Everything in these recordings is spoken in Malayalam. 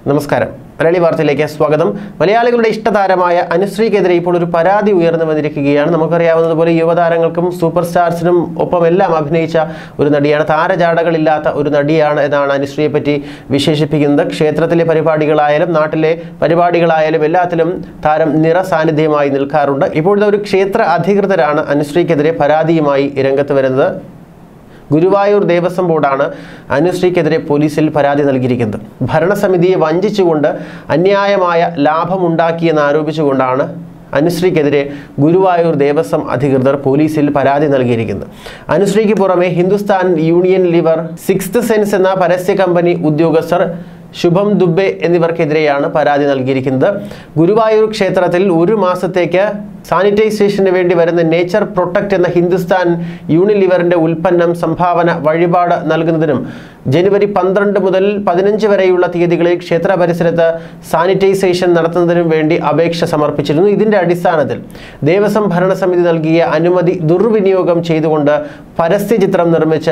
നമസ്കാരം മലയാളി വാർത്തയിലേക്ക് സ്വാഗതം മലയാളികളുടെ ഇഷ്ടതാരമായ അനുശ്രീക്കെതിരെ ഇപ്പോൾ ഒരു പരാതി ഉയർന്നു വന്നിരിക്കുകയാണ് നമുക്കറിയാവുന്നതുപോലെ യുവതാരങ്ങൾക്കും സൂപ്പർ സ്റ്റാർസിനും ഒപ്പം എല്ലാം അഭിനയിച്ച ഒരു നടിയാണ് താരജാടകളില്ലാത്ത ഒരു നടിയാണ് എന്നാണ് അനുശ്രീയെ പറ്റി വിശേഷിപ്പിക്കുന്നത് ക്ഷേത്രത്തിലെ പരിപാടികളായാലും നാട്ടിലെ പരിപാടികളായാലും എല്ലാത്തിലും താരം നിറസാന്നിധ്യമായി നിൽക്കാറുണ്ട് ഇപ്പോഴത്തെ ഒരു ക്ഷേത്ര അധികൃതരാണ് അനുശ്രീക്കെതിരെ പരാതിയുമായി രംഗത്ത് വരുന്നത് ഗുരുവായൂർ ദേവസ്വം ബോർഡാണ് അനുശ്രീക്കെതിരെ പോലീസിൽ പരാതി നൽകിയിരിക്കുന്നത് ഭരണസമിതിയെ വഞ്ചിച്ചുകൊണ്ട് അന്യായമായ ലാഭമുണ്ടാക്കിയെന്ന് ആരോപിച്ചുകൊണ്ടാണ് അനുശ്രീക്കെതിരെ ഗുരുവായൂർ ദേവസ്വം അധികൃതർ പോലീസിൽ പരാതി നൽകിയിരിക്കുന്നത് അനുശ്രീക്ക് പുറമെ Hindustan Unilever sixth sense എന്ന പരസ്യ കമ്പനി ഉദ്യോഗസ്ഥർ ശുഭം ദുബെ എന്നിവർക്കെതിരെയാണ് പരാതി നൽകിയിരിക്കുന്നത് ഗുരുവായൂർ ക്ഷേത്രത്തിൽ ഒരു മാസത്തേക്ക് സാനിറ്റൈസേഷന് വേണ്ടി വരുന്ന നേച്ചർ പ്രൊട്ടക്റ്റ് എന്ന ഹിന്ദുസ്ഥാൻ യൂണിലിവറിന്റെ ഉൽപ്പന്നം സംഭാവന വഴിപാട് നൽകുന്നതിനും ജനുവരി പന്ത്രണ്ട് മുതൽ പതിനഞ്ച് വരെയുള്ള തീയതികളിൽ ക്ഷേത്ര പരിസരത്ത് സാനിറ്റൈസേഷൻ നടത്തുന്നതിനും വേണ്ടി അപേക്ഷ സമർപ്പിച്ചിരുന്നു ഇതിന്റെ അടിസ്ഥാനത്തിൽ ദേവസ്വം ഭരണസമിതി നൽകിയ അനുമതി ദുർവിനിയോഗം ചെയ്തുകൊണ്ട് പരസ്യചിത്രം നിർമ്മിച്ച്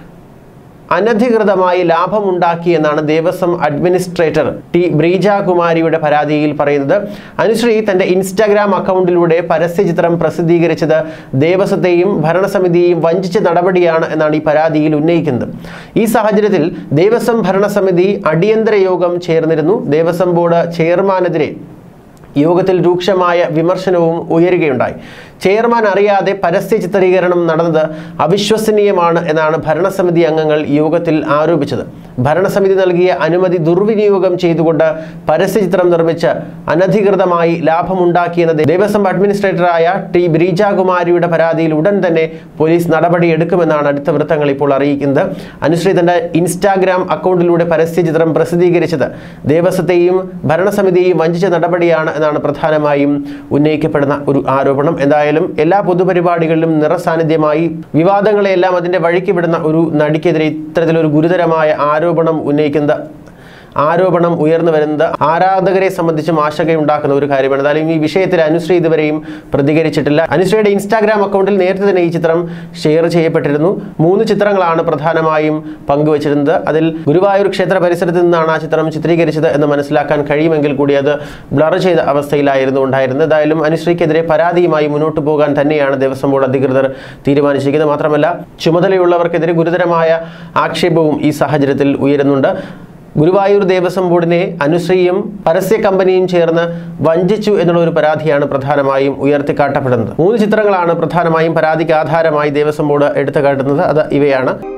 അനധികൃതമായി ലാഭമുണ്ടാക്കി എന്നാണ് ദേവസ്വം അഡ്മിനിസ്ട്രേറ്റർ ടി ബ്രീജ കുമാരിയുടെ പരാതിയിൽ പറയുന്നത് അനുശ്രീ തന്റെ ഇൻസ്റ്റാഗ്രാം അക്കൗണ്ടിലൂടെ പരസ്യചിത്രം പ്രസിദ്ധീകരിച്ചത് ദേവസ്വത്തെയും ഭരണസമിതിയെയും വഞ്ചിച്ച നടപടിയാണ് എന്നാണ് ഈ പരാതിയിൽ ഉന്നയിക്കുന്നത് ഈ സാഹചര്യത്തിൽ ദേവസ്വം ഭരണസമിതി അടിയന്തര യോഗം ചേർന്നിരുന്നു ദേവസ്വം ബോർഡ് ചെയർമാനെതിരെ യോഗത്തിൽ രൂക്ഷമായ വിമർശനവും ഉയരുകയുണ്ടായി ചെയർമാൻ അറിയാതെ പരസ്യ ചിത്രീകരണം നടന്നത് അവിശ്വസനീയമാണ് എന്നാണ് ഭരണസമിതി അംഗങ്ങൾ യോഗത്തിൽ ആരോപിച്ചത് ഭരണസമിതി നൽകിയ അനുമതി ദുർവിനിയോഗം ചെയ്തുകൊണ്ട് പരസ്യചിത്രം നിർമ്മിച്ച് അനധികൃതമായി ലാഭമുണ്ടാക്കിയെന്ന ദേവസ്വം അഡ്മിനിസ്ട്രേറ്ററായ ടി ബ്രീജാകുമാരിയുടെ പരാതിയിൽ ഉടൻ തന്നെ പോലീസ് നടപടിയെടുക്കുമെന്നാണ് അടുത്ത വൃത്തങ്ങൾ ഇപ്പോൾ അറിയിക്കുന്നത് അനുശ്രീ തന്റെ ഇൻസ്റ്റാഗ്രാം അക്കൗണ്ടിലൂടെ പരസ്യചിത്രം പ്രസിദ്ധീകരിച്ചത് ദേവസ്വത്തെയും ഭരണസമിതിയെയും വഞ്ചിച്ച നടപടിയാണ് എന്നാണ് പ്രധാനമായും ഉന്നയിക്കപ്പെടുന്ന ഒരു ആരോപണം എന്തായാലും എല്ലാ പൊതുപരിപാടികളിലും നിറസാന്നിധ്യമായി വിവാദങ്ങളെല്ലാം അതിന്റെ വഴിക്ക് വിടുന്ന ഒരു നടിക്കെതിരെ ഇത്തരത്തിലൊരു ഗുരുതരമായ ആരോപണം ഉന്നയിക്കുന്ന ആരോപണം ഉയർന്നു വരുന്നത് ആരാധകരെ സംബന്ധിച്ചും ആശങ്കയുണ്ടാക്കുന്ന ഒരു കാര്യമാണ് എന്തായാലും ഈ വിഷയത്തിൽ അനുശ്രീ ഇതുവരെയും പ്രതികരിച്ചിട്ടില്ല അനുശ്രീയുടെ ഇൻസ്റ്റാഗ്രാം അക്കൗണ്ടിൽ നേരത്തെ തന്നെ ഈ ചിത്രം ഷെയർ ചെയ്യപ്പെട്ടിരുന്നു മൂന്ന് ചിത്രങ്ങളാണ് പ്രധാനമായും പങ്കുവച്ചിരുന്നത് അതിൽ ഗുരുവായൂർ ക്ഷേത്ര പരിസരത്ത് നിന്നാണ് ആ ചിത്രം ചിത്രീകരിച്ചത് എന്ന് മനസ്സിലാക്കാൻ കഴിയുമെങ്കിൽ കൂടി അത് ബ്ലർ ചെയ്ത അവസ്ഥയിലായിരുന്നു ഉണ്ടായിരുന്നത് എന്തായാലും അനുശ്രീക്കെതിരെ പരാതിയുമായി മുന്നോട്ട് പോകാൻ തന്നെയാണ് ദേവസ്വം ബോർഡ് അധികൃതർ തീരുമാനിച്ചിരിക്കുന്നത് മാത്രമല്ല ചുമതലയുള്ളവർക്കെതിരെ ഗുരുതരമായ ആക്ഷേപവും ഈ സാഹചര്യത്തിൽ ഉയരുന്നുണ്ട് ഗുരുവായൂർ ദേവസ്വം ബോർഡിനെ അനുശ്രീയും പരസ്യ കമ്പനിയും ചേർന്ന് വഞ്ചിച്ചു എന്നുള്ള ഒരു പരാതിയാണ് പ്രധാനമായും ഉയർത്തിക്കാട്ടപ്പെടുന്നത് മൂന്ന് ചിത്രങ്ങളാണ് പ്രധാനമായും പരാതിക്ക് ആധാരമായി ദേവസ്വം ബോർഡ് എടുത്തു കാട്ടുന്നത് അത് ഇവയാണ്